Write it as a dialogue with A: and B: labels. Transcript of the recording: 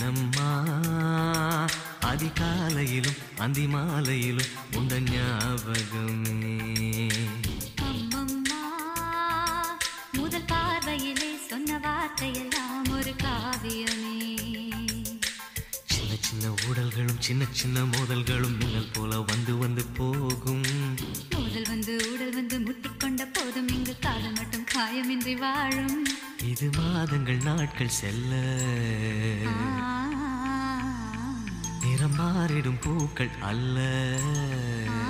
A: என்னம்மா அதிகாலையிலும் அந்தி மாலையிலும் உண்ட ஞாபகமே
B: அம்மம்மா முதல் பார்வையிலே சொன்ன வார்த்தையெல்லாம் ஒரு காவியமே
A: சின்ன சின்ன ஊடல்களும் சின்ன சின்ன மோதல்களும் மின்னல் போல வந்து வந்து போகும்
B: முதல் வந்து உடல் வந்து முட்டிக்கொண்ட போதும் இங்கு காதல் மட்டும் காயமின்றி வாழும்
A: இது மாதங்கள் நாட்கள் செல்ல
B: ஆ,
A: நிறம் மாறிடும் பூக்கள் அல்ல